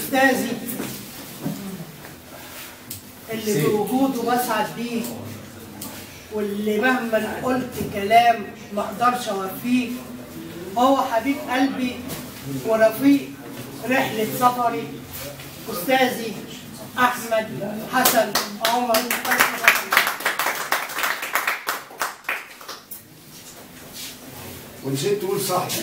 استاذي اللي بوجوده بسعد بيه واللي مهما قلت كلام ما اقدرش اوفيه هو حبيب قلبي ورفيق رحله سفري استاذي احمد حسن عمر ونسيت تقول صاحبي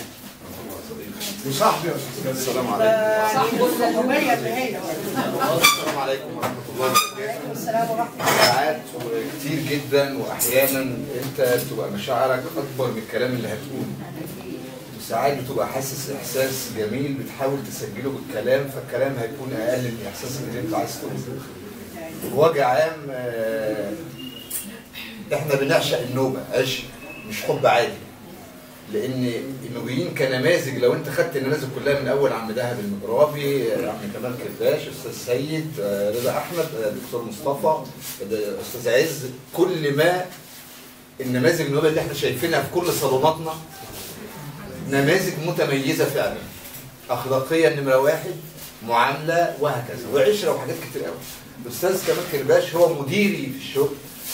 وصاحبي يا استاذ السلام عليكم صاحب الصحوبيه اللي هي السلام عليكم ورحمه الله وبركاته السلام ورحمه الله ساعات كتير جدا واحيانا انت بتبقى مشاعرك اكبر من الكلام اللي هتقوله وساعات بتبقى حاسس احساس جميل بتحاول تسجله بالكلام فالكلام هيكون اقل من احساسك اللي انت عايز تقوله بوجه عام آه، احنا بنعشق النوبه عشق مش حب عادي لان النوبيين كنماذج لو انت خدت النماذج كلها من اول عم دهب المجرابي عم كمال كرداش استاذ سيد آه، رضا احمد آه، دكتور مصطفى آه، استاذ عز كل ما النماذج النوبيه اللي احنا شايفينها في كل صالوناتنا نماذج متميزه فعلا اخلاقيا نمره واحد معامله وهكذا وعشره وحاجات كتير قوي الاستاذ كمال كرباش هو مديري في الشغل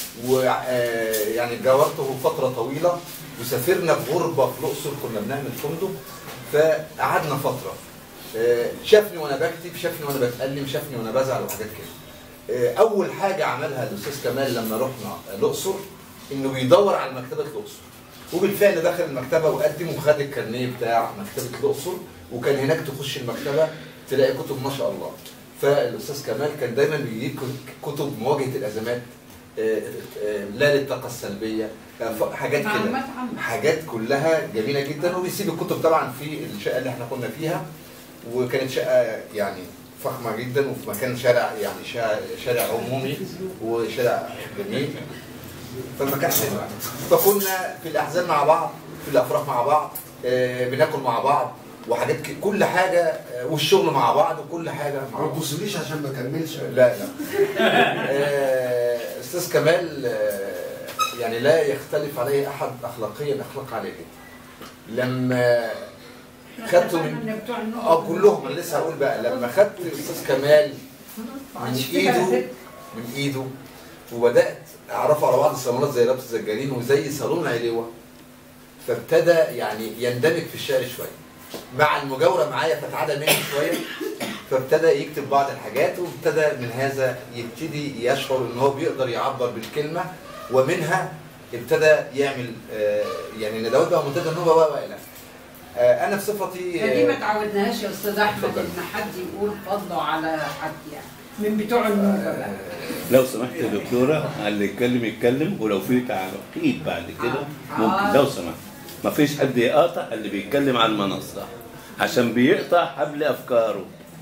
ويعني جاورته فتره طويله وسافرنا بغربه في الاقصر كنا بنعمل فندق فقعدنا فتره آه، شافني وانا بكتب شافني وانا بتالم شافني وانا بزعل وحاجات كده آه، اول حاجه عملها الاستاذ كمال لما رحنا الاقصر انه بيدور على مكتبه الاقصر وبالفعل دخل المكتبه وقدم وخد الكارنيه بتاع مكتبه الاقصر وكان هناك تخش المكتبه تلاقي كتب ما شاء الله فالاستاذ كمال كان دايما بيجيب كتب مواجهه الازمات آه، آه، لا للطاقه السلبيه آه، ف- حاجات كده معلومات عامة. حاجات كلها جميله جدا وبيسيب الكتب طبعا في الشقه اللي احنا كنا فيها وكانت شقه يعني فخمه جدا وفي مكان شارع يعني شارع, شارع عمومي وشارع جميل فالمكان حلو يعني. فكنا في الاحزان مع بعض في الافراح مع بعض آه، بناكل مع بعض وحاجات ك- كل حاجه آه، والشغل مع بعض وكل حاجه مع ما بعض تبصليش عشان ما اكملش لا لا آه، استاذ كمال آه، يعني لا يختلف عليه احد اخلاقيا اخلاق عليه لما خدته من بتوع النور. اه كلهم انا لسه هقول بقى لما خدت الاستاذ كمال من ايده من ايده وبدات اعرفه على بعض الصالونات زي رابطه الزجالين وزي صالون علوه فابتدى يعني يندمج في الشعر شويه مع المجاوره معايا فتعدى مني شويه فابتدى يكتب بعض الحاجات وابتدى من هذا يبتدي يشعر ان هو بيقدر يعبر بالكلمه ومنها ابتدى يعمل آه، يعني ندوات بقى منتدى النوبه بقى والى آخره. آه، انا بصفتي دي ما آه، تعودناهاش يا استاذ احمد اتفضل. ان حد يقول فضله على حد يعني من بتوع النوبه بقى لو سمحت يا دكتورة اللي يتكلم يتكلم ولو في تعقيد بعد كده ممكن لو سمحت ما فيش حد يقاطع اللي بيتكلم على المنصة عشان بيقطع حبل أفكاره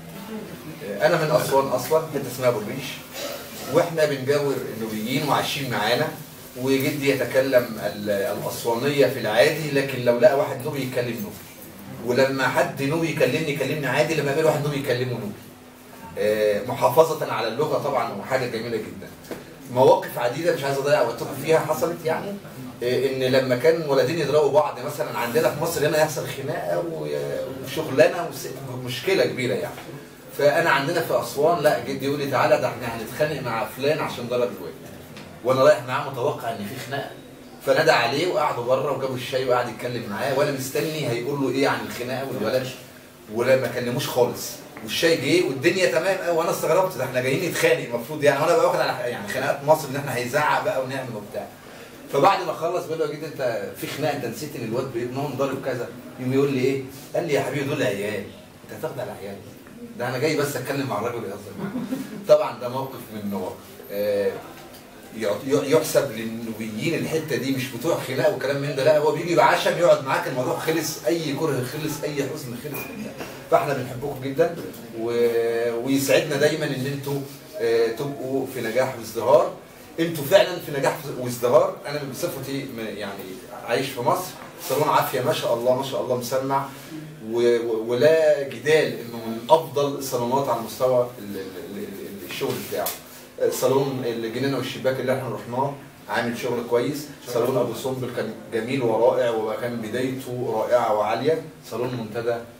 انا من اسوان اصلا حته اسمها ابو الريش واحنا بنجاور النوبيين وعايشين معانا وجدي يتكلم ال- الاسوانيه في العادي لكن لو لقى واحد نوبي يتكلم نوبي ولما حد نوبي يكلمني يكلمني عادي لما يقابل واحد نوبي يكلمه نوبي آه، محافظه على اللغه طبعا وحاجه جميله جدا مواقف عديده مش عايز اضيع وقتكم فيها حصلت يعني آه، ان لما كان ولدين يضربوا بعض مثلا عندنا في مصر هنا يحصل خناقه و- وشغلانه وس- ومشكله كبيره يعني فانا عندنا في اسوان لا جدي يقول لي تعالى ده احنا هنتخانق مع فلان عشان ضرب الواد وانا رايح معاه متوقع ان في خناقه فنادى عليه وقعدوا بره وجابوا الشاي وقعد يتكلم معاه وانا مستني هيقول له ايه عن الخناقه والولد ولا ما كلموش خالص والشاي جه والدنيا تمام قوي وانا استغربت ده احنا جايين نتخانق المفروض يعني وانا بقى واخد على يعني خناقات مصر ان احنا هيزعق بقى ونعمل وبتاع فبعد ما خلص بيقول له يا جدي انت في خناقه انت نسيت ان الواد بابنهم ضارب كذا يقوم يقول لي ايه؟ قال لي يا حبيبي دول عيال انت هتاخد على عيال ده انا جاي بس اتكلم مع الراجل ويهزر معاه طبعا ده موقف من المواقف آه، يع- يحسب للنوبيين الحته دي مش بتوع خناق وكلام من ده لا هو بيجي بعشم يقعد معاك الموضوع خلص اي كره خلص اي حزن خلص فاحنا بنحبكم جدا و... ويسعدنا دايما ان انتوا آه، تبقوا في نجاح وازدهار انتوا فعلا في نجاح وازدهار انا بصفتي م- يعني عايش في مصر صالون عافيه ما شاء الله ما شاء الله مسمع و... و- ولا جدال انه من افضل الصالونات على مستوى ال... ال... ال- الشغل بتاعه صالون الجنينه والشباك اللي احنا رحناه عامل شغل كويس صالون ابو سمبل كان جميل ورائع وكان بدايته رائعه وعاليه صالون منتدى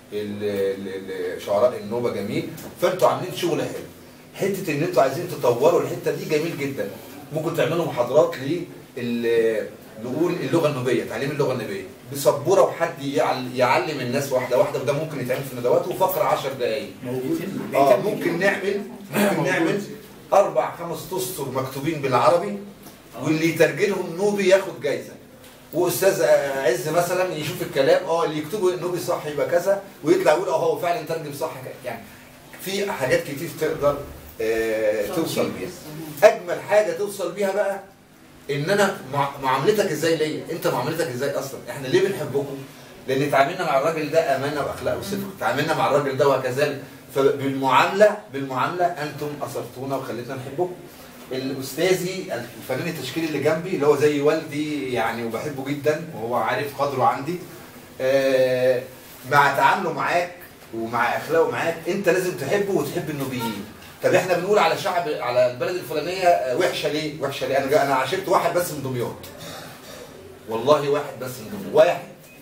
ال- ال- ال- شعراء النوبه جميل فانتوا عاملين شغل حلو حته ان انتوا عايزين تطوروا الحته دي جميل جدا ممكن تعملوا محاضرات لل نقول اللغه النوبيه تعليم اللغه النوبيه بسبوره وحد يعل- يعلم الناس واحده واحده وده ممكن يتعمل في ندوات وفقره 10 دقائق اه ممكن نعمل ممكن نعمل اربع خمس اسطر مكتوبين بالعربي واللي يترجمهم نوبي ياخد جايزه واستاذ عز مثلا يشوف الكلام اه اللي يكتبه نوبي صح يبقى كذا ويطلع يقول اه هو فعلا ترجم صح كده. يعني في حاجات كتير تقدر آه توصل بيها اجمل حاجه توصل بيها بقى ان انا مع- معاملتك ازاي ليا انت معاملتك ازاي اصلا احنا ليه بنحبكم لان تعاملنا مع الراجل ده امانه واخلاق وصدق تعاملنا مع الراجل ده وكذلك فبالمعامله بالمعامله انتم اثرتونا وخليتنا نحبكم الاستاذي الفنان التشكيلي اللي جنبي اللي هو زي والدي يعني وبحبه جدا وهو عارف قدره عندي آه، مع تعامله معاك ومع اخلاقه معاك انت لازم تحبه وتحب النوبيين طب احنا بنقول على شعب على البلد الفلانيه آه، وحشه ليه؟ وحشه ليه؟ انا جا- انا عاشرت واحد بس من دمياط والله واحد بس من دمياط واحد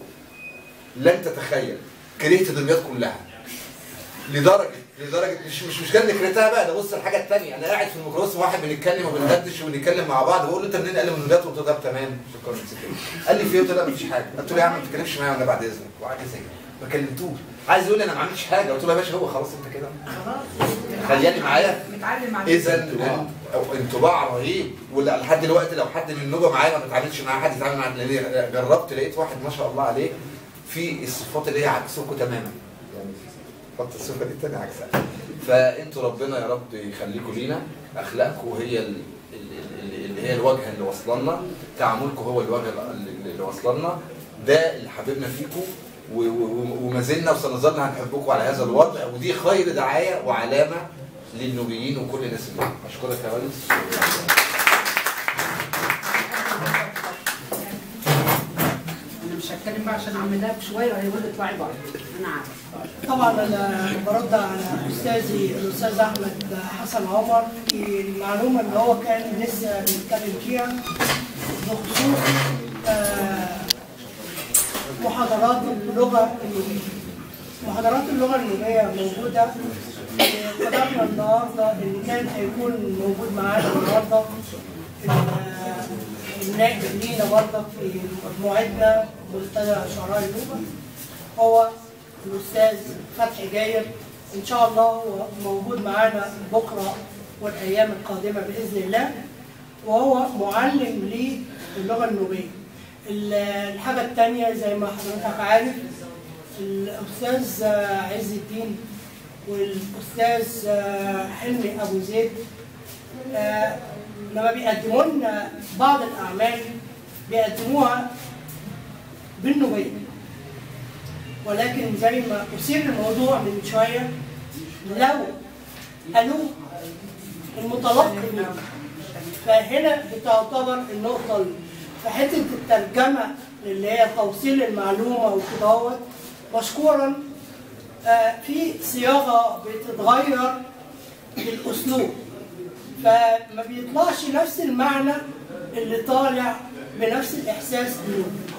لن تتخيل كرهت دمياط كلها لدرجه لدرجه مش مش مش كان كرهتها بقى ده بص الحاجه الثانيه انا قاعد في الميكروباص واحد بنتكلم وبندردش ونتكلم مع بعض بقول له انت منين قال لي من دمياط قلت له طب تمام شكرا مسكين قال لي في ايه قلت له لا مفيش حاجه قلت له يا عم ما تتكلمش معايا وانا بعد اذنك وقعد يسكت ما كلمتوش عايز يقول لي انا ما عملتش حاجه قلت له يا باشا هو خلاص انت كده خلياني معايا متعلم على اذا انطباع رهيب ولا لحد دلوقتي لو حد من النوبه معايا ما بتعاملش مع حد يتعامل مع لأن جربت لقيت واحد ما شاء الله عليه في الصفات اللي هي عكسكم تماما يعني حط الصفه دي التانية عكسها فانتوا ربنا يا رب يخليكم لينا اخلاقكم هي ال- ال- ال- اللي هي الواجهه اللي واصله تعاملكم هو الواجهه اللي اللي واصله لنا ده اللي حبيبنا فيكم و- و- وما زلنا وسنظل هنحبكم على هذا الوضع ودي خير دعايه وعلامه للنوبيين وكل الناس اللي معاهم. اشكرك يا ريس انا مش هتكلم بقى عشان عم دهب شويه هيقول لي اطلعي بره انا عارفه طبعا انا برد على استاذي الاستاذ احمد حسن عمر في المعلومه اللي هو كان لسه بيتكلم فيها بخصوص آه، محاضرات اللغه النوبيه. محاضرات اللغه النوبيه موجوده آه، قدرنا النهارده ان كان هيكون موجود معانا النهارده آه، النائب لينا برضه في مجموعتنا منتدى شعراء النوبه هو الاستاذ فتحي جاير ان شاء الله هو موجود معانا بكره والايام القادمه باذن الله وهو معلم للغه النوبيه. ال- الحاجه الثانيه زي ما حضرتك عارف الاستاذ عز الدين والاستاذ حلمي ابو زيد آه، لما بيقدموا لنا بعض الاعمال بيقدموها بالنوبيه ولكن زي ما أثير الموضوع من شوية لو قالوا المتلقي منه فهنا بتعتبر النقطة ال- في حتة الترجمة اللي هي توصيل المعلومة وكدهوت مشكورا آه، في صياغة بتتغير للأسلوب فما بيطلعش نفس المعنى اللي طالع بنفس الإحساس منه